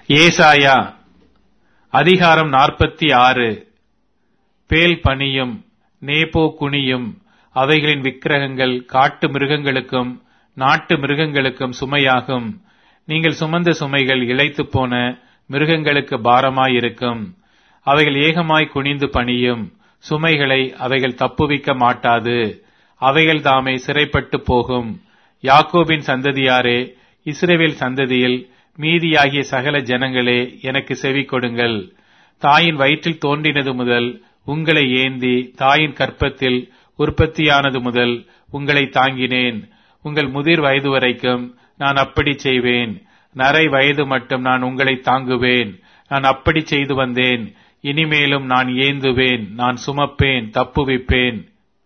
ஏசாயா அதிகாரம் நாற்பத்தி ஆறு பேல் பனியும் நேபோ குனியும் அவைகளின் விக்கிரகங்கள் காட்டு மிருகங்களுக்கும் நாட்டு மிருகங்களுக்கும் சுமையாகும் நீங்கள் சுமந்த சுமைகள் இழைத்துப் போன மிருகங்களுக்கு பாரமாயிருக்கும் அவைகள் ஏகமாய் குனிந்து பணியும் சுமைகளை அவைகள் தப்புவிக்க மாட்டாது அவைகள் தாமே சிறைப்பட்டு போகும் யாக்கோபின் சந்ததியாரே இஸ்ரேவேல் சந்ததியில் மீதியாகிய சகல ஜனங்களே எனக்கு செவி கொடுங்கள் தாயின் வயிற்றில் தோன்றினது முதல் உங்களை ஏந்தி தாயின் கற்பத்தில் உற்பத்தியானது முதல் உங்களை தாங்கினேன் உங்கள் முதிர் வயது வரைக்கும் நான் அப்படி செய்வேன் நரை வயது மட்டும் நான் உங்களை தாங்குவேன் நான் அப்படி செய்து வந்தேன் இனிமேலும் நான் ஏந்துவேன் நான் சுமப்பேன் தப்புவிப்பேன்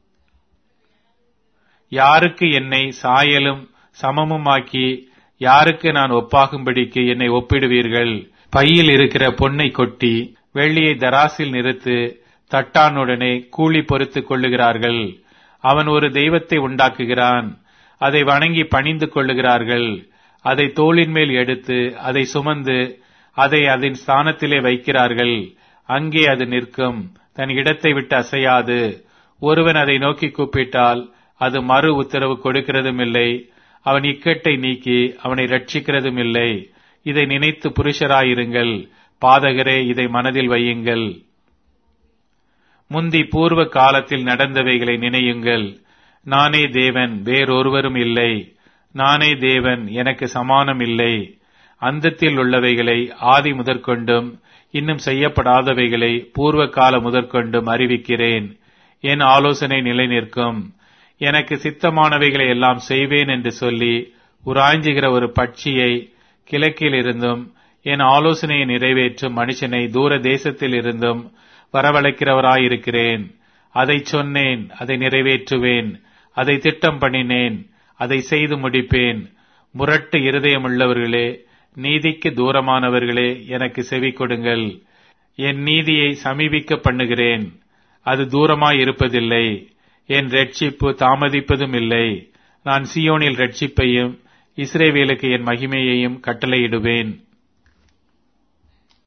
யாருக்கு என்னை சாயலும் சமமுமாக்கி யாருக்கு நான் ஒப்பாகும்படிக்கு என்னை ஒப்பிடுவீர்கள் பையில் இருக்கிற பொன்னை கொட்டி வெள்ளியை தராசில் நிறுத்து தட்டானுடனே கூலி பொறுத்துக் கொள்ளுகிறார்கள் அவன் ஒரு தெய்வத்தை உண்டாக்குகிறான் அதை வணங்கி பணிந்து கொள்ளுகிறார்கள் அதை தோளின் மேல் எடுத்து அதை சுமந்து அதை அதன் ஸ்தானத்திலே வைக்கிறார்கள் அங்கே அது நிற்கும் தன் இடத்தை விட்டு அசையாது ஒருவன் அதை நோக்கி கூப்பிட்டால் அது மறு உத்தரவு கொடுக்கிறதும் இல்லை அவன் இக்கட்டை நீக்கி அவனை ரட்சிக்கிறதும் இல்லை இதை நினைத்து புருஷராயிருங்கள் பாதகரே இதை மனதில் வையுங்கள் முந்தி பூர்வ காலத்தில் நடந்தவைகளை நினையுங்கள் நானே தேவன் வேறொருவரும் இல்லை நானே தேவன் எனக்கு சமானம் இல்லை அந்தத்தில் உள்ளவைகளை ஆதி முதற்கொண்டும் இன்னும் செய்யப்படாதவைகளை பூர்வ கால முதற்கொண்டும் அறிவிக்கிறேன் என் ஆலோசனை நிலை நிற்கும் எனக்கு சித்தமானவைகளை எல்லாம் செய்வேன் என்று சொல்லி உராய்ஞ்சுகிற ஒரு பட்சியை கிழக்கில் இருந்தும் என் ஆலோசனையை நிறைவேற்றும் மனுஷனை தூர தேசத்தில் இருந்தும் வரவழைக்கிறவராயிருக்கிறேன் அதை சொன்னேன் அதை நிறைவேற்றுவேன் அதை திட்டம் பண்ணினேன் அதை செய்து முடிப்பேன் முரட்டு இருதயமுள்ளவர்களே நீதிக்கு தூரமானவர்களே எனக்கு செவி கொடுங்கள் என் நீதியை சமீபிக்க பண்ணுகிறேன் அது தூரமாய் இருப்பதில்லை என் ரட்சிப்பு தாமதிப்பதும் இல்லை நான் சியோனில் ரட்சிப்பையும் இஸ்ரேவேலுக்கு என் மகிமையையும் கட்டளையிடுவேன்